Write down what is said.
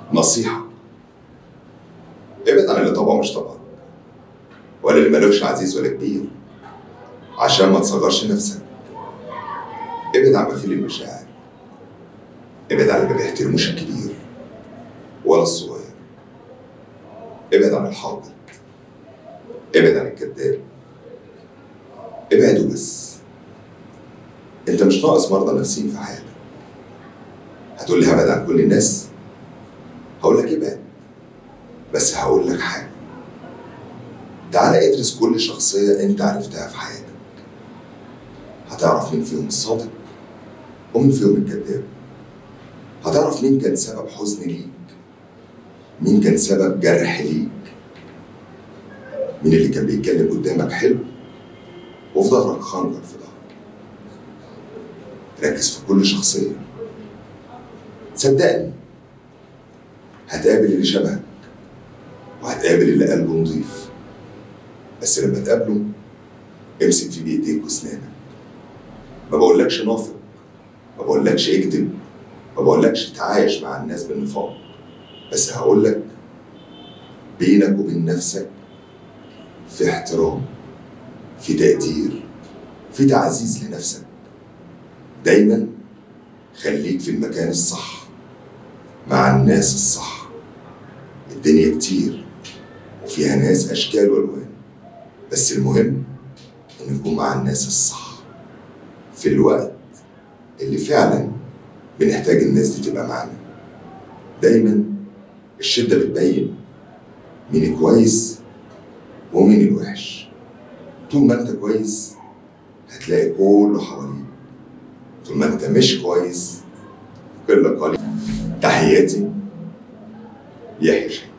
نصيحة ابعد عن اللي طبعه مش طبعك ولا اللي ملوش عزيز ولا كبير عشان ما تصغرش نفسك ابعد عن بخيل المشاعر ابعد عن اللي ما بيحترموش الكبير ولا الصغير ابعد عن الحاقد ابعد عن الكذاب ابعدوا بس انت مش ناقص مرضى نفسيين في حياتك هتقول لي هبعد عن كل الناس هقول لك ابعد بس هقول لك حاجه تعالى ادرس كل شخصيه انت عرفتها في حياتك هتعرف مين فيهم الصادق ومين فيهم الكذاب هتعرف مين كان سبب حزن ليك مين كان سبب جرح ليك مين اللي كان بيتكلم قدامك حلو وفي ظهرك خنجر في ظهرك ركز في كل شخصية صدقني هتقابل اللي شبهك وهتقابل اللي قلبه نظيف بس لما تقابله امسك فيه بايديك واسنانك ما بقولكش نافق ما بقولكش اكذب ما بقولكش تعايش مع الناس بالنفاق بس هقولك بينك وبين نفسك في احترام في تقدير في تعزيز لنفسك دايما خليك في المكان الصح مع الناس الصح الدنيا كتير وفيها ناس اشكال والوان بس المهم ان نكون مع الناس الصح في الوقت اللي فعلا بنحتاج الناس دي تبقى معانا دايما الشدة بتبين مين الكويس ومين الوحش طول ما انت كويس هتلاقي كله حواليك طول ما انت مش كويس قلة قليل تحياتي يحيى شاهين